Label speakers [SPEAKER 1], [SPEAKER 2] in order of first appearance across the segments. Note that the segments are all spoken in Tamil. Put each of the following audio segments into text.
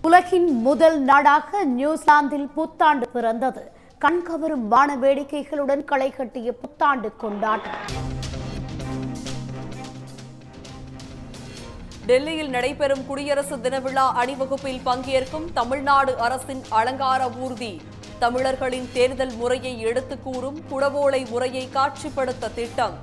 [SPEAKER 1] உலகின் முதல் நாடாக நியூசிலாந்தில் புத்தாண்டு பிறந்தது கண்கவரும் வான வேடிக்கைகளுடன் களை கட்டிய புத்தாண்டு கொண்டாட்டம்
[SPEAKER 2] டெல்லியில் நடைபெறும் குடியரசு தின விழா அணிவகுப்பில் பங்கேற்கும் தமிழ்நாடு அரசின் அலங்கார ஊர்தி தமிழர்களின் தேர்தல் முறையை எடுத்துக் கூறும் குடவோலை முறையை காட்சிப்படுத்த திட்டம்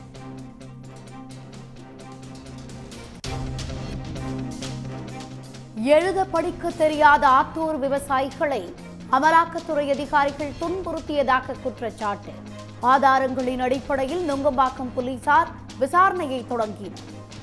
[SPEAKER 1] எழுத படிக்க தெரியாத ஆத்தூர் விவசாயிகளை அமலாக்கத்துறை அதிகாரிகள் துன்புறுத்தியதாக குற்றச்சாட்டு ஆதாரங்களின் அடிப்படையில் நுங்கம்பாக்கம் போலீசார் விசாரணையை தொடங்கினர்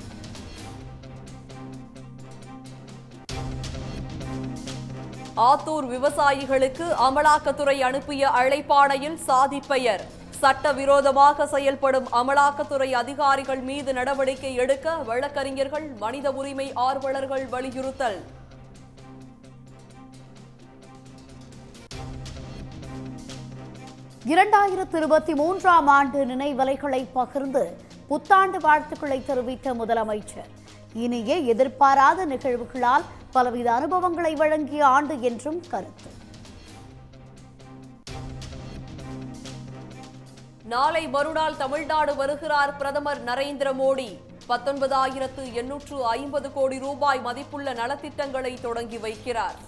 [SPEAKER 2] ஆத்தூர் விவசாயிகளுக்கு அமலாக்கத்துறை அனுப்பிய அழைப்பாணையில் சாதி பெயர் சட்டவிரோதமாக செயல்படும் அமலாக்கத்துறை அதிகாரிகள் மீது நடவடிக்கை எடுக்க வழக்கறிஞர்கள் மனித உரிமை ஆர்வலர்கள் வலியுறுத்தல்
[SPEAKER 1] இரண்டாயிரத்து இருபத்தி மூன்றாம் ஆண்டு நினைவலைகளை பகிர்ந்து புத்தாண்டு வாழ்த்துக்களை தெரிவித்த முதலமைச்சர் இனிய எதிர்பாராத நிகழ்வுகளால் பலவித அனுபவங்களை வழங்கிய ஆண்டு என்றும் கருத்து
[SPEAKER 2] நாளை மறுநாள் தமிழ்நாடு வருகிறார் பிரதமர் நரேந்திர மோடி பத்தொன்பதாயிரத்து எண்ணூற்று ஐம்பது கோடி ரூபாய் மதிப்புள்ள நலத்திட்டங்களை தொடங்கி வைக்கிறார்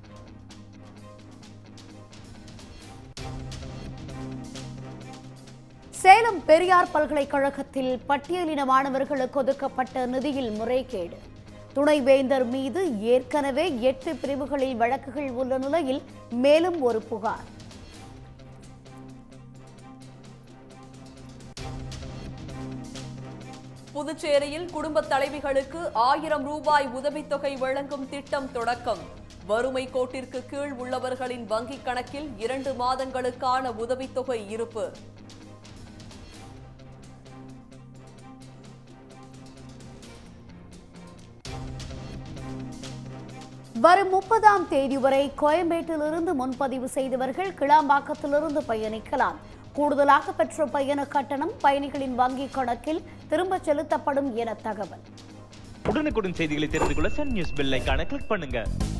[SPEAKER 1] சேலம் பெரியார் பல்கலைக்கழகத்தில் பட்டியலின மாணவர்களுக்கு ஒதுக்கப்பட்ட நிதியில் முறைகேடு துணைவேந்தர் மீது ஏற்கனவே எட்டு பிரிவுகளில் வழக்குகள் உள்ள நிலையில் மேலும் ஒரு புகார்
[SPEAKER 2] புதுச்சேரியில் குடும்பத் தலைவிகளுக்கு ஆயிரம் ரூபாய் உதவித்தொகை வழங்கும் திட்டம் தொடக்கம் வறுமை கோட்டிற்கு கீழ் உள்ளவர்களின் வங்கிக் கணக்கில் இரண்டு மாதங்களுக்கான உதவித்தொகை இருப்பு
[SPEAKER 1] வரும் முப்பதாம் தேதி வரை கோயம்பேட்டிலிருந்து முன்பதிவு செய்தவர்கள் கிளாம்பாக்கத்திலிருந்து பயணிக்கலாம் கூடுதலாக பெற்ற பயண கட்டணம் பயணிகளின் வங்கிக் கணக்கில் திரும்பச் செலுத்தப்படும் என தகவல்
[SPEAKER 3] உடனுக்குடன் செய்திகளை தெரிந்து கொள்ள சன் நியூஸ் பெல் ஐகானை கிளிக் பண்ணுங்க